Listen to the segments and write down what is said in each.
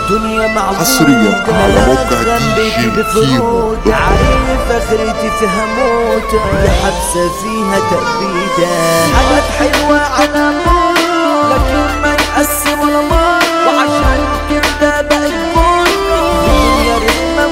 دنيا معبودة حصرياً على موقع ملغم دي بيتي جي بفرود عارف اخرتي فيها موتة يا حبسة فيها تأبيدة حاجات حلوة على مر لكن ما يقسم ولا مر وعشان كده بقت مرة الدنيا رخمة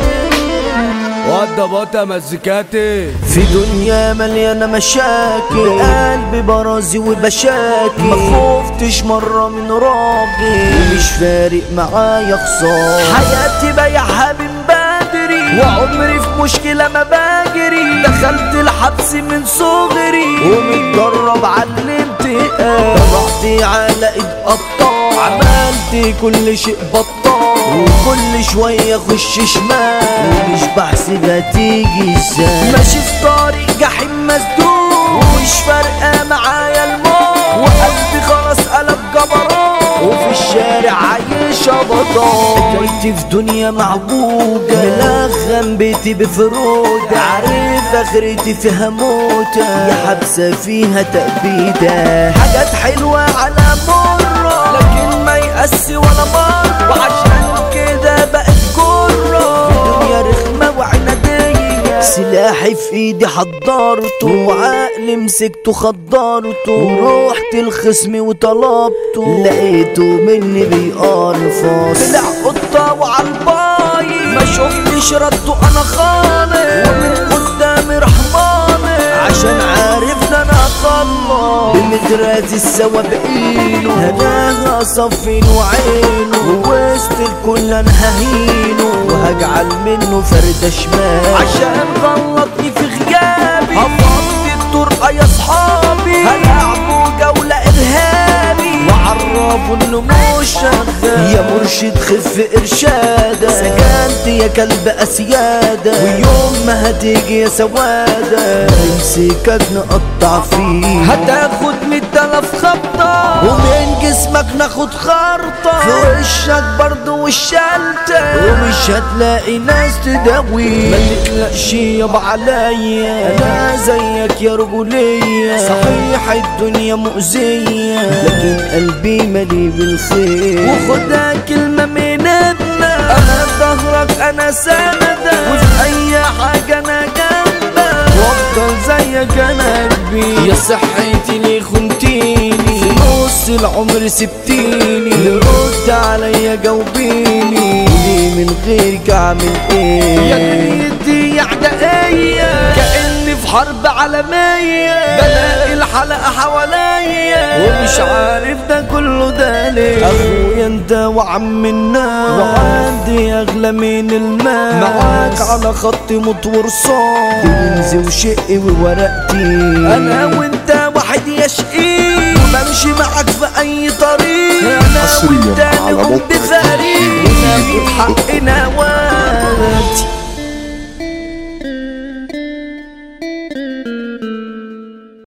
وعنادية وده بطة مزيكاتي في دنيا مليانة مشاكل قلبي برازي وبشاكل ما خفتش مرة من راجل ومش فارق معايا خسارة حياتي بايعها من بدري وعمري في مشكلة ما بجري دخلت الحبس من صغري ومتدرب علمت ايه رحت على ايد قطاع عملت كل شيء بطال وكل شوية اخش شمال ومش بحسبها تيجي ازاي ماشي في طريق جحيم مسدود ومش فارقة معايا الموت وقلبي خلاص قلب جبروت وفي الشارع عايش بطال حكايتي في دنيا معبوجة ملغم بيتي بفرود عارف اخرتي فيها موتة يا حبسة فيها تأبيدة حاجات حلوة على مرة لكن ما يقسي ولا مرة وعشان كده بقت كرة الدنيا رخمة وعنادية سلاحي في ايدي حضرته وعقلي مسكته خدرته ورحت الخصم وطلبته لقيته مني بيقرفص طلع قطة وعالباي ما شفتش رده انا خالص ومن قدامي رحماني عشان عارف ده انا اخلص بمدرات السوا بايده هداها صفين وعينه ووسط الكل انا ههينه وهجعل منه فردة شمال عشان غلطني في غيابي هفضي الطرقة يا صحابي هلعبوا جولة ارهابي وعرفوا انه مش شغال يا مرشد خف ارشادة سجنت يا كلب اسيادة ويوم ما هتيجي يا سوادة نمسكك نقطع فيه هتاخد من التلف خبطة ومن جسمك ناخد خرطة في وشك برضو والشلتة ومش هتلاقي ناس تداوي ما تقلقش يابا عليا انا زيك يا رجولية صحيح الدنيا مؤذية لكن قلبي ملي بالخير وخدها كلمة من ابنك انا ظهرك انا سندك وفي اي حاجة انا جنبك وافضل زيك انا قلبي يا صحتي ليه خنتيني في نص العمر سبتيني رد عليا جاوبيني ليه من غيرك اعمل ايه يا دنيتي يا عدائية كأني في حرب عالمية بلاقي الحلقة حواليا ومش عارف ده كله ده ليه اخويا انت وعم الناس وعندي اغلى من المال معاك على خط موت ورصاص كنزي وشقي وورقتي انا وانت واحد يا شقي بمشي معاك في اي طريق انا حصرياً وانت على نقوم موقع بفريق دي جي ونجيب حقنا